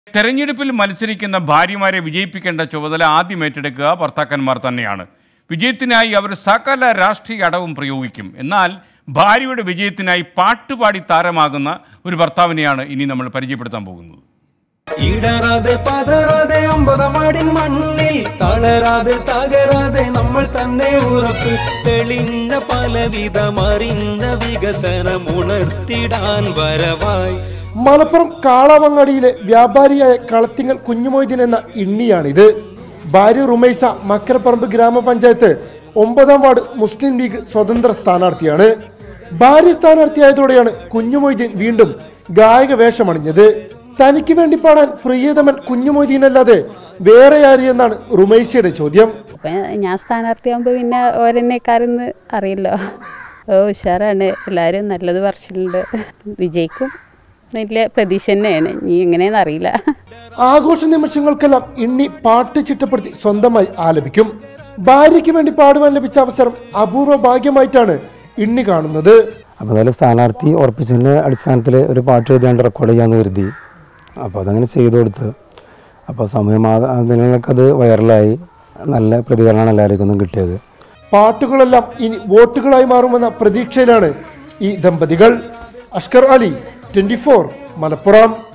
തെരഞ്ഞെടുപ്പിൽ മത്സരിക്കുന്ന ഭാര്യമാരെ വിജയിപ്പിക്കേണ്ട ചുമതല ആദ്യം ഏറ്റെടുക്കുക ഭർത്താക്കന്മാർ തന്നെയാണ് വിജയത്തിനായി അവർ സകല രാഷ്ട്രീയ അടവും പ്രയോഗിക്കും എന്നാൽ ഭാര്യയുടെ വിജയത്തിനായി പാട്ടുപാടി താരമാകുന്ന ഒരു ഭർത്താവിനെയാണ് ഇനി നമ്മൾ പരിചയപ്പെടുത്താൻ പോകുന്നത് ഇടറാതെ പതറാതെ അമ്പതമാടിൻ മണ്ണിൽ തളരാതെ തകരാതെ നമ്മൾ തന്നെ ഉറപ്പ് തെളിഞ്ഞ പലവിധം അറിഞ്ഞ വികസനം ഉണർത്തിടാൻ വരവായി മലപ്പുറം കാളവങ്ങാടിയിലെ വ്യാപാരിയായ കളത്തിങ്ങൽ കുഞ്ഞുമൊയ്തീൻ എന്ന ഇണ്ണിയാണിത് ഭാര്യ റുമൈസ മക്കരപ്പറമ്പ് ഗ്രാമപഞ്ചായത്ത് ഒമ്പതാം വാർഡ് മുസ്ലിം ലീഗ് സ്വതന്ത്ര സ്ഥാനാർത്ഥിയാണ് ഭാര്യ സ്ഥാനാർത്ഥിയായതോടെയാണ് കുഞ്ഞുമൊയ്തീൻ വീണ്ടും ഗായക വേഷമണിഞ്ഞത് തനിക്ക് വേണ്ടി പാടാൻ പ്രിയതമൻ കുഞ്ഞുമൊയ്തീനല്ലാതെ വേറെ ആര് എന്നാണ് റുമൈസയുടെ ചോദ്യം അപ്പം ഞാൻ സ്ഥാനാർത്ഥിയാകുമ്പോൾ പിന്നെ ഓരെന്നെക്കാരെന്ന് അറിയില്ലോ ഓ ഉഷാറാണ് എല്ലാവരും നല്ലത് പറച്ചിലുണ്ട് വിജയിക്കും നല്ല പ്രതീക്ഷ തന്നെയാണ് നീ എങ്ങനെയെന്ന് അറിയില്ല ആഘോഷ നിമിഷങ്ങൾക്കെല്ലാം ഇണ്ണി പാട്ട് ചിട്ടപ്പെടുത്തി സ്വന്തമായി ആലപിക്കും ഭാര്യയ്ക്ക് വേണ്ടി പാടുവാൻ ലഭിച്ച അവസരം അപൂർവ ഭാഗ്യമായിട്ടാണ് ഇണ്ണി കാണുന്നത് അപ്പോൾ അതിൽ സ്ഥാനാർത്ഥി ഉറപ്പിച്ചതിൻ്റെ അടിസ്ഥാനത്തിൽ ഒരു പാട്ട് എഴുതിയാണ്ട് റെക്കോർഡ് ചെയ്യാമെന്ന് കരുതി അപ്പോൾ അതങ്ങനെ ചെയ്തു കൊടുത്ത് അപ്പോൾ സമയമാധ്യമങ്ങൾക്ക് അത് വൈറലായി നല്ല പ്രതികരണമാണ് എല്ലാവർക്കും ഒന്നും കിട്ടിയത് പാട്ടുകളെല്ലാം ഇനി വോട്ടുകളായി മാറുമെന്ന പ്രതീക്ഷയിലാണ് ഈ ദമ്പതികൾ അഷ്കർ അലി ട്വന്റി മലപ്പുറം